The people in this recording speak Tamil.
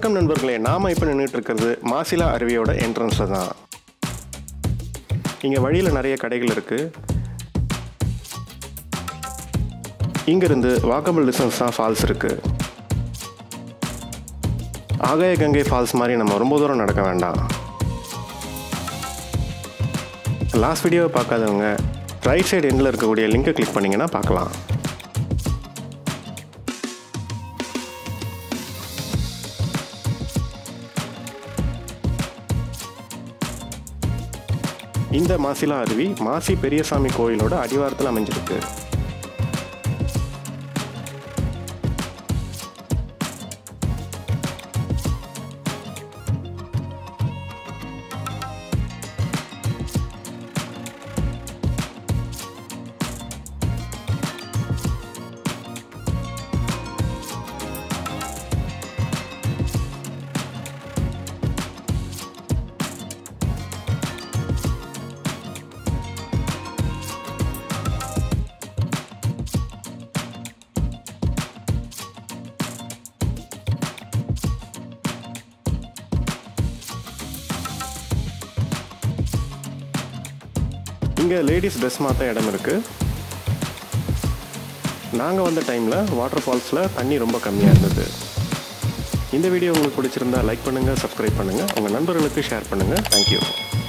வணக்கம் நண்பர்களே நாம இப்போ நின்றுட்டு இருக்கிறது மாசிலா அருவியோட என்ட்ரன்ஸில் தான் இங்கே வழியில் நிறைய கடைகள் இருக்குது இங்கேருந்து வாக்கபிள் டிஸ்டன்ஸ் தான் ஃபால்ஸ் இருக்குது ஆகாய கங்கை ஃபால்ஸ் மாதிரி நம்ம ரொம்ப தூரம் நடக்க வேண்டாம் லாஸ்ட் வீடியோவை பார்க்காதவங்க ரைட் சைடு எண்டில் இருக்கக்கூடிய லிங்கை கிளிக் பண்ணிங்கன்னா பார்க்கலாம் இந்த மாசிலா அருவி மாசி பெரியசாமி கோயிலோட அடிவாரத்தில் அமைஞ்சிருக்கு இங்கே லேடிஸ் ட்ரெஸ் மாற்ற இடம் இருக்குது நாங்கள் வந்த டைமில் வாட்டர் ஃபால்ஸில் தண்ணி ரொம்ப கம்மியாக இருந்தது இந்த வீடியோ உங்களுக்கு பிடிச்சிருந்தா லைக் பண்ணுங்கள் சப்ஸ்கிரைப் பண்ணுங்கள் உங்கள் நண்பர்களுக்கு ஷேர் பண்ணுங்கள் தேங்க்யூ